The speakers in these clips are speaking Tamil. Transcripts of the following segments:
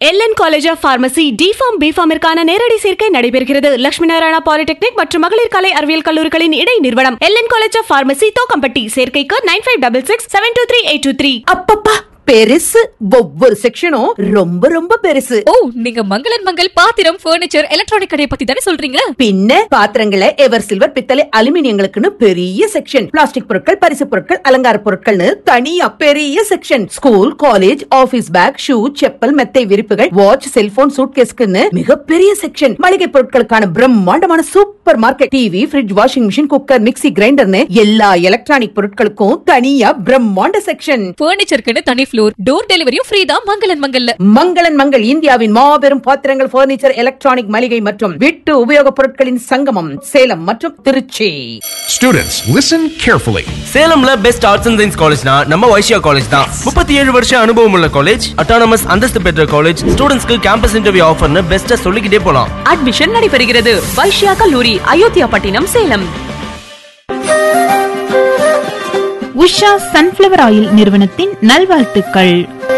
LN college of pharmacy DPharm பிஃபார்மிற்கான நேரடி சேர்க்கை நடைபெறுகிறது லட்சுமி நாராயணா பாலிடெக்னிக் மற்றும் மகளிர் கலை அறிவியல் கல்லூரிகளின் இடை நிறுவனம் LN college of pharmacy Thokkampatti சேர்க்கைக்கு nine five double six seven two three eight two three அப்பப்பா பெருசு ஒவ்வொரு செக்ஷனும் ரொம்ப ரொம்ப பெருசு ஓ நீங்க மங்களன் மங்கள் பாத்திரம் பர்னிச்சர் எலக்ட்ரானிக் கடையை பத்தி தானே சொல்றீங்க பின்ன பாத்திரங்களை எவர் சில்வர் பித்தளை அலுமினியங்களுக்குன்னு பெரிய செக்ஷன் பிளாஸ்டிக் பொருட்கள் பரிசு பொருட்கள் அலங்கார பொருட்கள்னு தனியா பெரிய section school college office bag shoe chappal மெத்தை விரிப்புகள் வாட்ச் செல்போன் சூட்கேஸ்க்குன்னு மிகப்பெரிய செக்ஷன் மளிகை பொருட்களுக்கான பிரம்மாண்டமான super market TV fridge washing machine cooker mixie கிரைண்டர்னு எல்லா எலக்ட்ரானிக் பொருட்களுக்கும் தனியா பிரம்மாண்ட செக்ஷன் பர்னிச்சருக்குன்னு தனி ஃப்ளோர் டோர் டெலிவரியும் ஃப்ரீ தான் மங்களன் மங்கல்ல மங்களன் மங்கள் இந்தியாவின் மாபெரும் பாத்திரங்கள் பர்னிச்சர் எலக்ட்ரானிக் மளிகை மற்றும் வீட்டு உபயோகப் பொருட்களின் சங்கமம் சேலம் மற்றும் திருச்சி Students, listen carefully. சேலம்ல பெஸ்ட் ஆர்ட்ஸ் அண்ட் சயின்ஸ் காலேஜ்னா நம்ம வைஷ்யா காலேஜ் தான் முப்பத்தி ஏழு வருஷம் அனுபவம் உள்ள காலேஜ் அட்டானமஸ் அந்தஸ்து பெற்ற காலேஜ் ஸ்டூடெண்ட்ஸ்க்கு கேம்பஸ் இன்டர்வியூ ஆஃபர்னு பெஸ்ட்டா சொல்லிக்கிட்டே போலாம் அட்மிஷன் நடைபெறுகிறது வைஷ்யா கல்லூரி Ayothiyapattinam Salem Usha sunflower oil நிறுவனத்தின் நல்வாழ்த்துக்கள்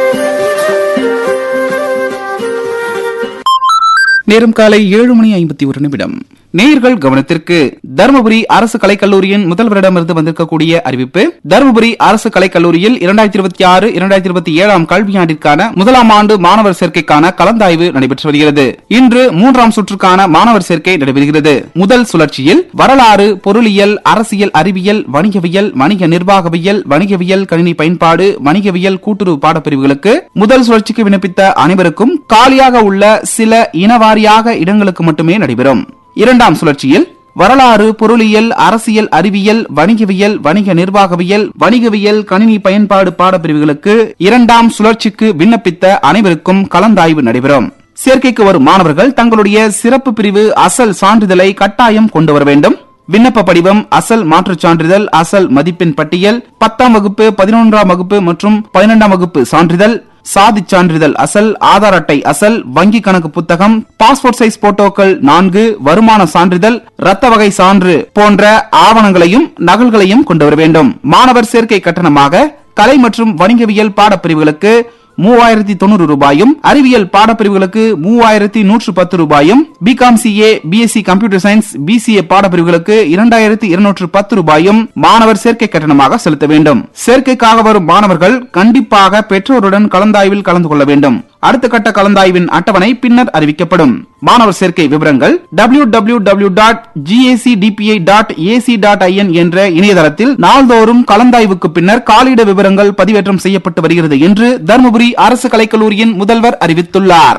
நேரம் காலை ஏழு மணி ஐம்பத்தி ஒரு நிமிடம் நேயர்கள் கவனத்திற்கு தருமபுரி அரசு கலைக்கல்லூரியின் முதல்வரிடமிருந்து வந்திருக்கக்கூடிய அறிவிப்பு தருமபுரி அரசு கலைக்கல்லூரியில் இரண்டாயிரத்தி இருபத்தி ஆறு இரண்டாயிரத்தி இருபத்தி ஏழாம் கல்வியாண்டிற்கான முதலாம் ஆண்டு மாணவர் சேர்க்கைக்கான கலந்தாய்வு நடைபெற்று வருகிறது இன்று மூன்றாம் சுற்றுக்கான மாணவர் சேர்க்கை நடைபெறுகிறது முதல் சுழற்சியில் வரலாறு பொருளியல் அரசியல் அறிவியல் வணிகவியல் வணிக நிர்வாகவியல் வணிகவியல் கணினி பயன்பாடு வணிகவியல் கூட்டுறவு பாடப்பிரிவுகளுக்கு முதல் சுழற்சிக்கு விண்ணப்பித்த அனைவருக்கும் காலியாக உள்ள சில இனவாரியாக இடங்களுக்கு மட்டுமே நடைபெறும் இரண்டாம் சுழற்சியில் வரலாறு பொருளியல் அரசியல் அறிவியல் வணிகவியல் வணிக நிர்வாகவியல் வணிகவியல் கணினி பயன்பாடு பாடப்பிரிவுகளுக்கு இரண்டாம் சுழற்சிக்கு விண்ணப்பித்த அனைவருக்கும் கலந்தாய்வு நடைபெறும் சேர்க்கைக்கு வரும் மாணவர்கள் தங்களுடைய சிறப்பு பிரிவு அசல் சான்றிதழை கட்டாயம் கொண்டு வர வேண்டும் விண்ணப்ப படிவம் அசல் மாற்றுச் சான்றிதழ் அசல் மதிப்பெண் பட்டியல் பத்தாம் வகுப்பு பதினொன்றாம் வகுப்பு மற்றும் பன்னிரெண்டாம் வகுப்பு சான்றிதழ் சாதி சான்றிதழ் அசல் ஆதார் அட்டை அசல் வங்கி கணக்கு புத்தகம் பாஸ்போர்ட் சைஸ் போட்டோக்கள் நான்கு வருமான சான்றிதழ் ரத்த வகை சான்று போன்ற ஆவணங்களையும் நகல்களையும் கொண்டு வர வேண்டும் மாணவர் சேர்க்கை கட்டணமாக கலை மற்றும் வணிகவியல் பாடப்பிரிவுகளுக்கு மூவாயிரத்தி தொண்ணூறு ரூபாயும் அறிவியல் பாடப்பிரிவுகளுக்கு மூவாயிரத்தி நூற்று பத்து ரூபாயும் BCom CA BSc computer science BCA பாடப்பிரிவுகளுக்கு இரண்டாயிரத்தி இருநூற்று பத்து ரூபாயும் மாணவர் சேர்க்கை கட்டணமாக செலுத்த வேண்டும் சேர்க்கைக்காக வரும் மாணவர்கள் கண்டிப்பாக பெற்றோருடன் கலந்தாய்வில் கலந்து கொள்ள வேண்டும் அடுத்த கட்ட கலந்தாய்வின் அட்டவணை பின்னர் அறிவிக்கப்படும் மாணவர் சேர்க்கை விவரங்கள் W W W dot GAC DPI dot AC dot IN என்ற இணையதளத்தில் நாள்தோறும் கலந்தாய்வுக்கு பின்னர் காலியிட விவரங்கள் பதிவேற்றம் செய்யப்பட்டு வருகிறது என்று தருமபுரி அரசு கலைக்கல்லூரியின் முதல்வர் அறிவித்துள்ளார்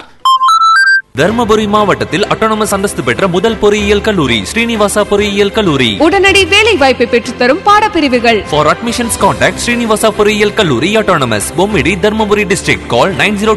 தர்மபுரி மாவட்டத்தில் அட்டானமஸ் அந்தஸ்து பெற்ற முதல் பொறியியல் கல்லூரி ஸ்ரீனிவாசா பொறியியல் கல்லூரி உடனடி வேலை வாய்ப்பை பெற்றுத்தரும் பாடப்பிரிவுகள் ஃபார் அட்மிஷன்ஸ் கான்டாக்ட் ஸ்ரீனிவாசா பொறியியல் கல்லூரி autonomous Pommidi Dharmapuri district call nine zero